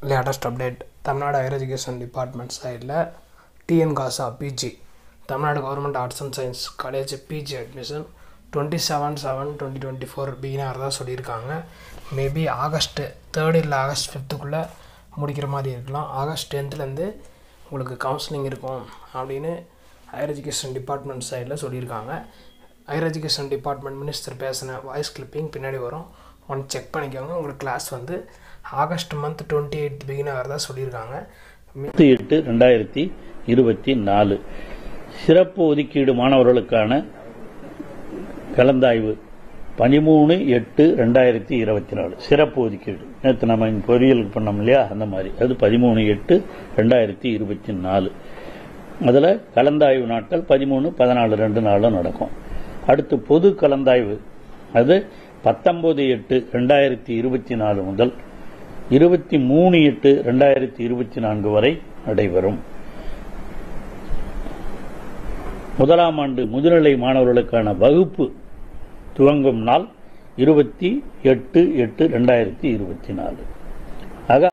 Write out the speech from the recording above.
latest update Tamil Nadu higher education department சைடில் TN GASA PG Tamil Nadu government arts and science college PG admission twenty seven seven twenty twenty four பிகினார் தான் சொல்லியிருக்காங்க maybe August third இல்லை August ஃபிஃப்த்துக்குள்ளே முடிக்கிற மாதிரி இருக்கலாம் ஆகஸ்ட் டென்த்துலேருந்து உங்களுக்கு கவுன்சிலிங் இருக்கும் அப்படின்னு ஹையர் எஜுகேஷன் டிபார்ட்மெண்ட் சைடில் சொல்லியிருக்காங்க ஹையர் எஜுகேஷன் டிபார்ட்மெண்ட் மினிஸ்டர் பேசின வாய்ஸ் கிளிப்பிங் பின்னாடி வரும் ஒன் செக் பண்ணிக்கோங்க உங்களுக்கு கிளாஸ் வந்து August month twenty eight begin ஆகிறதா சொல்லியிருக்காங்க மி- பத்து எட்டு ரெண்டாயிரத்தி இருபத்தி நாலு சிறப்பு ஒதுக்கீடு மாணவர்களுக்கான கலந்தாய்வு பதிமூணு எட்டு ரெண்டாயிரத்தி இருபத்தி நாலு சிறப்பு ஒதுக்கீடு நேற்று நம்ம இங்க பொறியியலுக்கு பண்ணோம் இல்லையா அந்த மாதிரி அது பதிமூணு எட்டு ரெண்டாயிரத்தி இருபத்தி நாலு அதில் கலந்தாய்வு நாட்கள் பதிமூணு பதினாலு ரெண்டு நாளும் நடக்கும் அடுத்து பொது கலந்தாய்வு அது பத்தொன்பது எட்டு ரெண்டாயிரத்தி இருபத்தி நாலு முதல் இருபத்தி மூணு எட்டு ரெண்டாயிரத்தி இருபத்தி நான்கு வரை நடைபெறும் முதலாம் ஆண்டு முதுநிலை மாணவர்களுக்கான வகுப்பு துவங்கும் நாள் இருபத்தி எட்டு எட்டு ரெண்டாயிரத்தி இருபத்தி நாலு ஆக